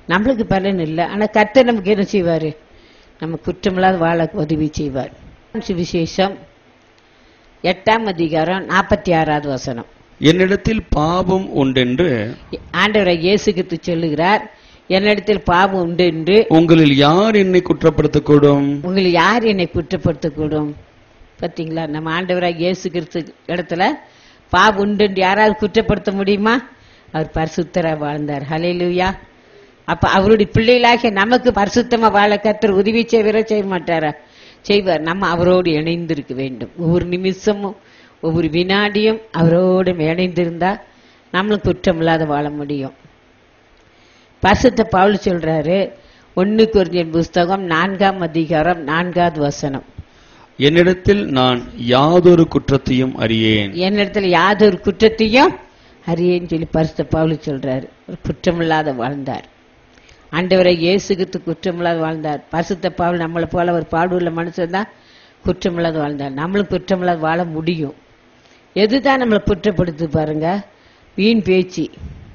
நம்மளுக்கு பலன் இல்லை ஆனா கர்த்தர் நமக்கு என்ன செய்வாரு நம்ம குற்றமில்லாத வாழ உதவி செய்வார் சுவிசேஷம் எட்டாம் அதிகாரம் நாற்பத்தி ஆறாவது வசனம் என்னிடத்தில் பாவம் உண்டென்று ஆண்டவரை இயேசு கிறிஸ்து சொல்லுகிறார் என்னிடத்தில் பாவம் உண்டு என்று உங்களில் யார் என்னை குற்றப்படுத்தக்கூடும் உங்களை யார் என்னை குற்றப்படுத்தக்கூடும் பாத்தீங்களா நம்ம ஆண்டவராக இயேசு கிறிஸ்து இடத்துல பாவம் உண்டு என்று யாராவது குற்றப்படுத்த முடியுமா அவர் பரிசுத்தரா வாழ்ந்தார் ஹalleluya அப்ப அவருடைய பிள்ளைகளாகிய நமக்கு பரிசுத்தமா வாழ கர்த்தர் உதவி செய்வர செய்ய மாட்டாரா செய்வார் நம்ம அவரோடு இணைந்திருக்க வேண்டும் ஒவ்வொரு நிமிஷமும் ஒவ்வொரு வினாடியும் அவரோடு இணைந்திருந்தா நம்மளும் குற்றம் இல்லாத வாழ முடியும் பரிசுத்த பவுல் சொல்றாரு ஒன்னு குறிஞ்சின் புஸ்தகம் நான்காம் அதிகாரம் நான்காவது வசனம் என்னிடத்தில் நான் யாதொரு குற்றத்தையும் அறியேன் என்னிடத்துல யாதொரு குற்றத்தையும் அறியேன்னு சொல்லி பரிசுத்த பவுல் சொல்றாரு ஒரு குற்றமில்லாத வாழ்ந்தார் ஆண்டவரை இயேசுக்கு குற்றமில்லாத வாழ்ந்தார் பரிசுத்த பவுல் நம்மளை போல ஒரு பாடுள்ள மனுஷன் தான் குற்றமில்லாத வாழ்ந்தார் நம்மளும் குற்றமில்லாத வாழ முடியும் எதுதான் நம்மளை குற்றப்படுத்து பாருங்க வீண் பேச்சு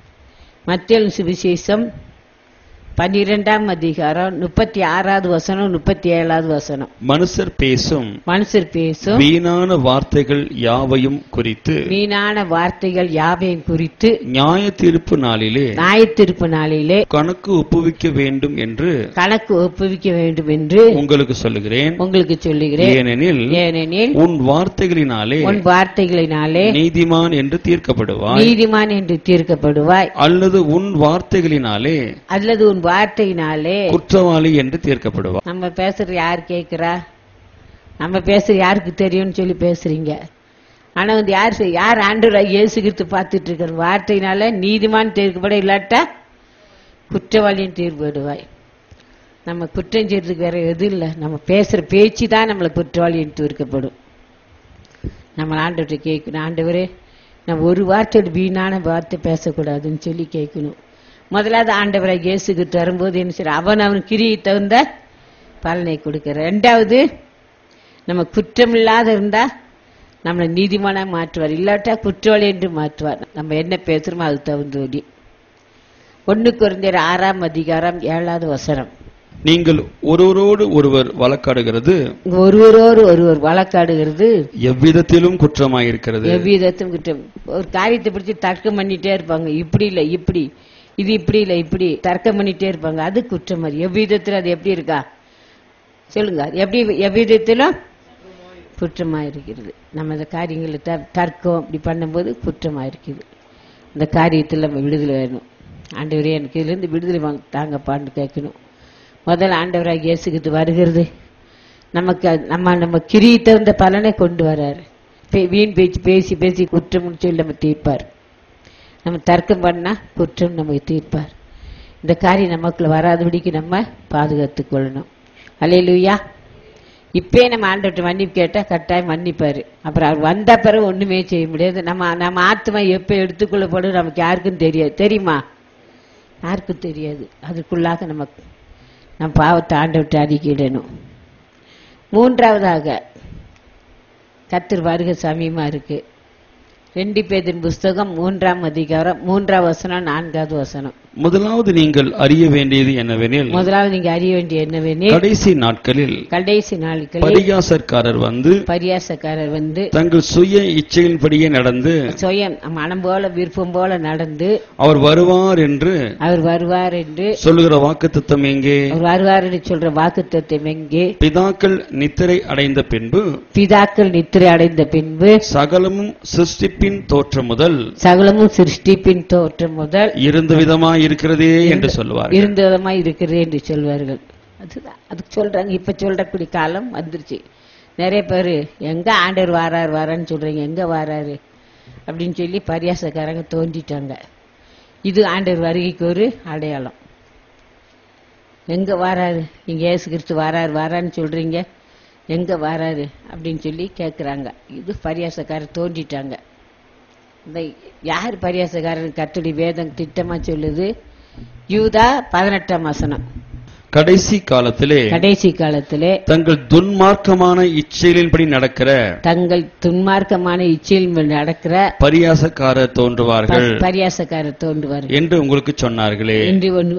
மத்திய சுவிசேஷம் பன்னிரெண்டாம் அதிகாரம் முப்பத்தி ஆறாவது வசனம் முப்பத்தி ஏழாவது வசனம் மனுஷர் பேசும் மனுஷர் பேசும் வீணான வார்த்தைகள் யாவையும் குறித்து வீணான வார்த்தைகள் யாவையும் குறித்து நியாய தீர்ப்பு நாளிலே நியாயத்தீர்ப்பு நாளிலே கணக்கு ஒப்புவிக்க வேண்டும் என்று கணக்கு ஒப்புவிக்க வேண்டும் என்று உங்களுக்கு சொல்லுகிறேன் உங்களுக்கு சொல்லுகிறேன் ஏனெனில் ஏனெனில் உன் வார்த்தைகளினாலே உன் வார்த்தைகளினாலே நீதிமான் என்று தீர்க்கப்படுவாய் நீதிமான் என்று தீர்க்கப்படுவாய் அல்லது உன் வார்த்தைகளினாலே அல்லது உன் வார்த்தையினாலே குற்றவாளி என்று தீர்க்கப்படுவாய் நம்ம பேசுறது யார் கேட்கிறா நம்ம பேசுறது யாருக்கு தெரியும்னு சொல்லி பேசுறீங்க ஆனா வந்து யார் செய்- யார் ஆண்டு இயேசுகிட்டு பார்த்துட்டு இருக்கிற வார்த்தையினால நீதிமான் தீர்க்கப்பட இல்லாட்டா குற்றவாளியும் தீர்ப்படுவாய் நம்ம குற்றம் செய்யறதுக்கு வேற எதுவும் இல்லை நம்ம பேசுற பேச்சு தான் நம்மளை குற்றவாளியும் தீர்க்கப்படும் நம்ம ஆண்டவர்கிட்ட கேட்கணும் ஆண்டவரே நம்ம ஒரு வார்த்தையோட வீணான வார்த்தை பேசக்கூடாதுன்னு சொல்லி கேட்கணும் முதலாவது ஆண்டவரை இயேசுகிட்டு வரும்போது என்ன செய்ய அவன் அவன் கிரியை தகுந்த பலனை கொடுக்கிற ரெண்டாவது நம்ம குற்றமில்லாத இருந்தா நம்மளை நீதிமானா மாற்றுவார் இல்லாட்டா குற்றவாளி என்று மாற்றுவார் நம்ம என்ன பேசுறோமோ அதுக்கு தகுந்தபடி ஒன்னு குறைஞ்சர் ஆறாம் அதிகாரம் ஏழாவது வசனம் நீங்கள் ஒருவரோடு ஒருவர் வழக்காடுகிறது இங்க ஒருவரோடு ஒருவர் வழக்காடுகிறது எவ்விதத்திலும் குற்றமாயிருக்கிறது எவ்விதத்தும் குற்றம் ஒரு காரியத்தை பிடிச்சி தர்க்கம் பண்ணிட்டே இருப்பாங்க இப்படி இல்ல இப்படி இது இப்படி இல்ல இப்படி தர்க்கம் பண்ணிட்டே இருப்பாங்க அது குற்றம் மாதிரி எவ்விதத்துல அது எப்படி இருக்கா சொல்லுங்க அது எப்படி எவ்விதத்திலும் குற்றமா இருக்கிறது நம்ம இந்த காரியங்களை த- தர்க்கம் இப்படி பண்ணும்போது குற்றமா இருக்குது இந்த காரியத்தில் நம்ம விடுதலை வேணும் ஆண்டவரே எனக்கு இதுலேருந்து விடுதலை வாங்க தாங்கப்பான்னு கேட்கணும் முதல்ல ஆண்டவராக இயேசுக்கு வருகிறது நமக்கு அது- நம்ம நம்ம கிரி தகுந்த பலனை கொண்டு வராரு பே- வீண் பேச்சு பேசி பேசி குற்றம்னு சொல்லி நம்ம தீர்ப்பார் நம்ம தர்க்கம் பண்ணா குற்றம் நமக்கு தீர்ப்பார் இந்த காரியம் நமக்குள்ள வராதபடிக்கு நம்ம பாதுகாத்துக் கொள்ளணும் அலையிலுயா இப்பயே நம்ம ஆண்டவர்கிட்ட மன்னிப்பு கேட்டா கட்டாயம் மன்னிப்பாரு அப்புறம் அவர் வந்த பிறகு ஒண்ணுமே செய்ய முடியாது நம்ம நம்ம ஆத்மா எப்ப எடுத்துக்கொள்ளப்படும் நமக்கு யாருக்கும் தெரியாது தெரியுமா யாருக்கும் தெரியாது அதுக்குள்ளாக நம்ம நம்ம பாவத்தை ஆண்டவர்கிட்ட அறிக்கையிடணும் மூன்றாவதாக கத்தர் வருகை சமயமா இருக்கு ரெண்டு பேதின் புஸ்தகம் மூன்றாம் அதிகாரம் மூன்றாம் வசனம் நான்காவது வசனம் முதலாவது நீங்கள் அறிய வேண்டியது என்னவெனில் முதலாவது நீங்க அறிய வேண்டிய என்னவெனில் கடைசி நாட்களில் கடைசி நாட்களில் பரிகாசக்காரர் வந்து பரியாசக்காரர் வந்து தங்கள் சுய இச்சையின்படியே நடந்து சுயம் மனம் போல விருப்பம் போல நடந்து அவர் வருவார் என்று அவர் வருவார் என்று சொல்லுகிற வாக்குத்தத்தம் எங்கே அவர் வருவார் என்று சொல்ற வாக்குத்தத்தம் எங்கே பிதாக்கள் நித்திரை அடைந்த பின்பு பிதாக்கள் நித்திரை அடைந்த பின்பு சகலமும் சிருஷ்டிப்பின் தோற்றம் முதல் சகலமும் சிருஷ்டிப்பின் தோற்றம் முதல் இருந்த விதமாய் இருக்கிறதே என்று சொல்லுவார் இருந்த விதமா இருக்கிறது என்று சொல்வார்கள் அதுதான் அதுக்கு சொல்றாங்க இப்ப சொல்றக்கூடிய காலம் வந்துருச்சு நிறைய பேர் எங்க ஆண்டவர் வாரார் வாரான்னு சொல்றீங்க எங்க வாராரு அப்படின்னு சொல்லி பரியாசக்காரங்க தோண்டிட்டாங்க இது ஆண்டவர் வருகைக்கு ஒரு அடையாளம் எங்க வாராரு நீங்க ஏசு கிறிஸ்து வாராரு வாரான்னு சொல்றீங்க எங்க வாராரு அப்படின்னு சொல்லி கேக்குறாங்க இது பரியாசக்காரர் தோண்டிட்டாங்க இந்த யார் பரியாசக்காரன் கட்டுடி வேதம் திட்டமா சொல்லுது யூதா பதினெட்டாம் வசனம் கடைசி காலத்திலே கடைசி காலத்திலே தங்கள் துன்மார்க்கமான இச்சைகளின்படி நடக்கிற தங்கள் துன்மார்க்கமான இச்சையில் நடக்கிற பரியாசக்காரர் தோன்றுவார்கள் பரியாசக்காரர் தோன்றுவார்கள் என்று உங்களுக்கு சொன்னார்களே என்று ஒன்று